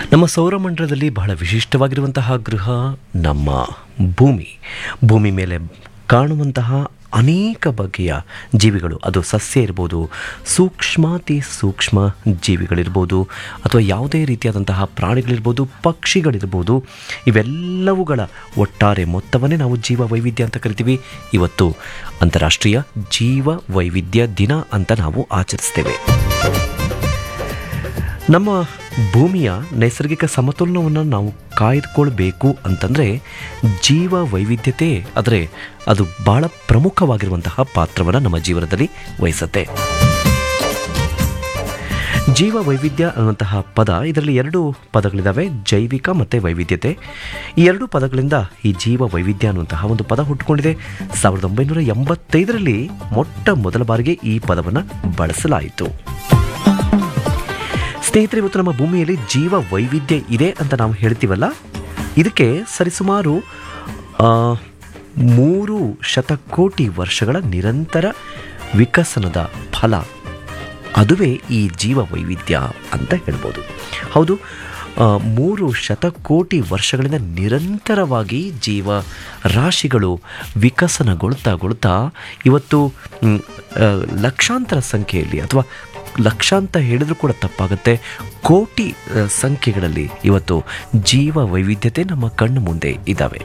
ನಮ್ಮ ಸೌರಮಂಡಲದಲ್ಲಿ ಬಹಳ ವಿಶಿಷ್ಟವಾಗಿರುವಂತಹ ಗೃಹ ನಮ್ಮ ಭೂಮಿ ಭೂಮಿ ಮೇಲೆ ಕಾಣುವಂತಹ ಅನೇಕ ಬಗೆಯ ಜೀವಿಗಳು ಅದು ಸಸ್ಯ ಇರ್ಬೋದು ಸೂಕ್ಷ್ಮಾತಿ ಸೂಕ್ಷ್ಮ ಜೀವಿಗಳಿರ್ಬೋದು ಅಥವಾ ಯಾವುದೇ ರೀತಿಯಾದಂತಹ ಪ್ರಾಣಿಗಳಿರ್ಬೋದು ಪಕ್ಷಿಗಳಿರ್ಬೋದು ಇವೆಲ್ಲವುಗಳ ಒಟ್ಟಾರೆ ಮೊತ್ತವನ್ನೇ ನಾವು ಜೀವ ವೈವಿಧ್ಯ ಅಂತ ಕರಿತೀವಿ ಇವತ್ತು ಅಂತಾರಾಷ್ಟ್ರೀಯ ಜೀವ ವೈವಿಧ್ಯ ದಿನ ಅಂತ ನಾವು ಆಚರಿಸ್ತೇವೆ ನಮ್ಮ ಭೂಮಿಯ ನೈಸರ್ಗಿಕ ಸಮತೋಲನವನ್ನು ನಾವು ಕಾಯ್ದುಕೊಳ್ಬೇಕು ಅಂತಂದರೆ ಜೀವ ವೈವಿಧ್ಯತೆ ಆದರೆ ಅದು ಬಹಳ ಪ್ರಮುಖವಾಗಿರುವಂತಹ ಪಾತ್ರವನ್ನು ನಮ್ಮ ಜೀವನದಲ್ಲಿ ವಹಿಸುತ್ತೆ ಜೀವ ವೈವಿಧ್ಯ ಅನ್ನುವಂತಹ ಪದ ಇದರಲ್ಲಿ ಎರಡು ಪದಗಳಿದ್ದಾವೆ ಜೈವಿಕ ಮತ್ತು ವೈವಿಧ್ಯತೆ ಈ ಎರಡು ಪದಗಳಿಂದ ಈ ಜೀವ ವೈವಿಧ್ಯ ಅನ್ನುವಂತಹ ಒಂದು ಪದ ಹುಟ್ಟುಕೊಂಡಿದೆ ಸಾವಿರದ ಒಂಬೈನೂರ ಎಂಬತ್ತೈದರಲ್ಲಿ ಮೊಟ್ಟ ಮೊದಲ ಬಾರಿಗೆ ಈ ಪದವನ್ನು ಬಳಸಲಾಯಿತು ಸ್ನೇಹಿತರೆ ಇವತ್ತು ನಮ್ಮ ಭೂಮಿಯಲ್ಲಿ ಜೀವ ವೈವಿಧ್ಯ ಇದೆ ಅಂತ ನಾವು ಹೇಳ್ತೀವಲ್ಲ ಇದಕ್ಕೆ ಸರಿಸುಮಾರು ಆ, ಮೂರು ಶತಕೋಟಿ ವರ್ಷಗಳ ನಿರಂತರ ವಿಕಸನದ ಫಲ ಅದುವೇ ಈ ಜೀವ ವೈವಿಧ್ಯ ಅಂತ ಹೇಳ್ಬೋದು ಹೌದು ಆ, ಮೂರು ಶತಕೋಟಿ ವರ್ಷಗಳಿಂದ ನಿರಂತರವಾಗಿ ಜೀವ ರಾಶಿಗಳು ವಿಕಸನಗೊಳ್ತಾ ಇವತ್ತು ಮ್, ಆ, ಲಕ್ಷಾಂತರ ಸಂಖ್ಯೆಯಲ್ಲಿ ಅಥವಾ ಲಕ್ಷ ಅಂತ ಹೇಳಿದ್ರೂ ಕೂಡ ತಪ್ಪಾಗುತ್ತೆ ಕೋಟಿ ಆ, ಸಂಖ್ಯೆಗಳಲ್ಲಿ ಇವತ್ತು ಜೀವ ವೈವಿಧ್ಯತೆ ನಮ್ಮ ಕಣ್ಣು ಮುಂದೆ ಇದ್ದಾವೆ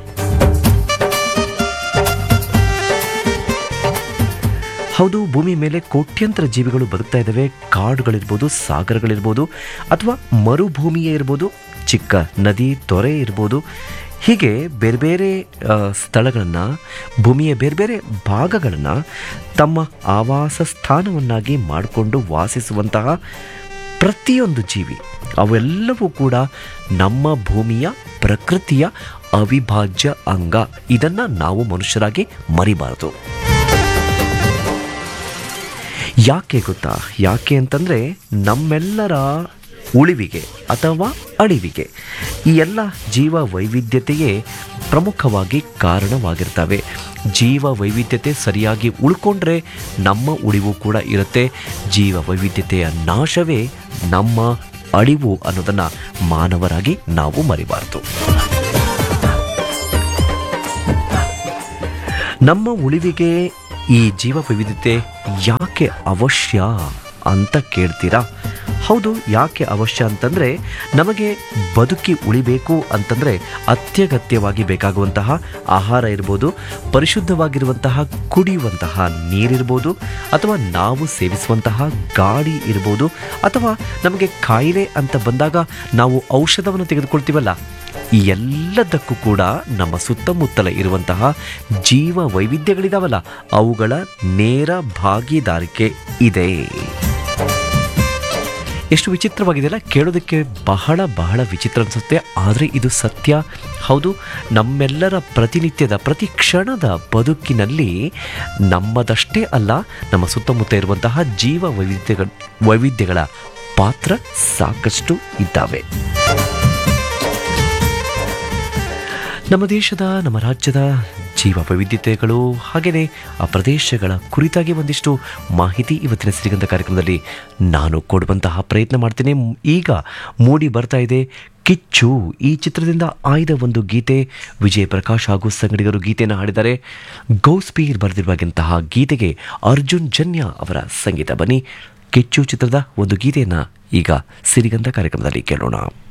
ಹೌದು ಭೂಮಿ ಮೇಲೆ ಕೋಟ್ಯಂತರ ಜೀವಿಗಳು ಬದುಕ್ತಾ ಇದ್ದಾವೆ ಕಾಡುಗಳಿರ್ಬೋದು ಸಾಗರಗಳಿರ್ಬೋದು ಅಥವಾ ಮರುಭೂಮಿಯೇ ಇರ್ಬೋದು ಚಿಕ್ಕ ನದಿ ತೊರೆ ಇರ್ಬೋದು ಹೀಗೆ ಬೇರೆ ಬೇರೆ ಸ್ಥಳಗಳನ್ನು ಭೂಮಿಯ ಬೇರೆ ಬೇರೆ ಭಾಗಗಳನ್ನು ತಮ್ಮ ಆವಾಸ ಸ್ಥಾನವನ್ನಾಗಿ ಮಾಡಿಕೊಂಡು ವಾಸಿಸುವಂತಹ ಪ್ರತಿಯೊಂದು ಜೀವಿ ಅವೆಲ್ಲವೂ ಕೂಡ ನಮ್ಮ ಭೂಮಿಯ ಪ್ರಕೃತಿಯ ಅವಿಭಾಜ್ಯ ಅಂಗ ಇದನ್ನು ನಾವು ಮನುಷ್ಯರಾಗಿ ಮರಿಬಾರದು ಯಾಕೆ ಗೊತ್ತಾ ಯಾಕೆ ಅಂತಂದರೆ ನಮ್ಮೆಲ್ಲರ ಉಳಿವಿಗೆ ಅಥವಾ ಅಳಿವಿಗೆ ಈ ಎಲ್ಲ ಜೀವ ವೈವಿಧ್ಯತೆಯೇ ಪ್ರಮುಖವಾಗಿ ಕಾರಣವಾಗಿರ್ತವೆ ಜೀವ ವೈವಿಧ್ಯತೆ ಸರಿಯಾಗಿ ಉಳ್ಕೊಂಡ್ರೆ ನಮ್ಮ ಉಳಿವು ಕೂಡ ಇರುತ್ತೆ ಜೀವ ವೈವಿಧ್ಯತೆಯ ನಾಶವೇ ನಮ್ಮ ಅಳಿವು ಅನ್ನೋದನ್ನು ಮಾನವರಾಗಿ ನಾವು ಮರಿಬಾರ್ದು ನಮ್ಮ ಉಳಿವಿಗೆ ಈ ಜೀವ ವೈವಿಧ್ಯತೆ ಯಾಕೆ ಅವಶ್ಯ ಅಂತ ಕೇಳ್ತೀರಾ ಹೌದು ಯಾಕೆ ಅವಶ್ಯ ಅಂತಂದರೆ ನಮಗೆ ಬದುಕಿ ಉಳಿಬೇಕು ಅಂತಂದರೆ ಅತ್ಯಗತ್ಯವಾಗಿ ಬೇಕಾಗುವಂತಹ ಆಹಾರ ಇರ್ಬೋದು ಪರಿಶುದ್ಧವಾಗಿರುವಂತಹ ಕುಡಿಯುವಂತಹ ನೀರಿರ್ಬೋದು ಅಥವಾ ನಾವು ಸೇವಿಸುವಂತಹ ಗಾಳಿ ಇರ್ಬೋದು ಅಥವಾ ನಮಗೆ ಕಾಯಿಲೆ ಅಂತ ಬಂದಾಗ ನಾವು ಔಷಧವನ್ನು ತೆಗೆದುಕೊಳ್ತೀವಲ್ಲ ಈ ಎಲ್ಲದಕ್ಕೂ ಕೂಡ ನಮ್ಮ ಸುತ್ತಮುತ್ತಲ ಇರುವಂತಹ ಜೀವ ವೈವಿಧ್ಯಗಳಿದಾವಲ್ಲ ಅವುಗಳ ನೇರ ಭಾಗಿದಾರಿಕೆ ಇದೆ ಎಷ್ಟು ವಿಚಿತ್ರವಾಗಿದೆಯಲ್ಲ ಕೇಳೋದಕ್ಕೆ ಬಹಳ ಬಹಳ ವಿಚಿತ್ರ ಅನಿಸುತ್ತೆ ಆದರೆ ಇದು ಸತ್ಯ ಹೌದು ನಮ್ಮೆಲ್ಲರ ಪ್ರತಿನಿತ್ಯದ ಪ್ರತಿ ಕ್ಷಣದ ಬದುಕಿನಲ್ಲಿ ನಮ್ಮದಷ್ಟೇ ಅಲ್ಲ ನಮ್ಮ ಸುತ್ತಮುತ್ತ ಇರುವಂತಹ ಜೀವ ವೈವಿಧ್ಯಗಳ ವೈವಿಧ್ಯಗಳ ಪಾತ್ರ ಸಾಕಷ್ಟು ಇದ್ದಾವೆ ನಮ್ಮ ದೇಶದ ನಮ್ಮ ರಾಜ್ಯದ ಜೀವ ವೈವಿಧ್ಯತೆಗಳು ಹಾಗೆಯೇ ಆ ಪ್ರದೇಶಗಳ ಕುರಿತಾಗಿ ಒಂದಿಷ್ಟು ಮಾಹಿತಿ ಇವತ್ತಿನ ಸಿರಿಗಂಧ ಕಾರ್ಯಕ್ರಮದಲ್ಲಿ ನಾನು ಕೊಡುವಂತಹ ಪ್ರಯತ್ನ ಮಾಡ್ತೀನಿ ಈಗ ಮೂಡಿ ಬರ್ತಾ ಇದೆ ಕಿಚ್ಚು ಈ ಚಿತ್ರದಿಂದ ಆಯ್ದ ಒಂದು ಗೀತೆ ವಿಜಯ್ ಪ್ರಕಾಶ್ ಹಾಗೂ ಸಂಗಡಿಗರು ಗೀತೆಯನ್ನು ಹಾಡಿದ್ದಾರೆ ಗೌಸ್ಪೀರ್ ಬರೆದಿರುವಂತಹ ಗೀತೆಗೆ ಅರ್ಜುನ್ ಜನ್ಯ ಅವರ ಸಂಗೀತ ಬನ್ನಿ ಕಿಚ್ಚು ಚಿತ್ರದ ಒಂದು ಗೀತೆಯನ್ನು ಈಗ ಸಿರಿಗಂಧ ಕಾರ್ಯಕ್ರಮದಲ್ಲಿ ಕೇಳೋಣ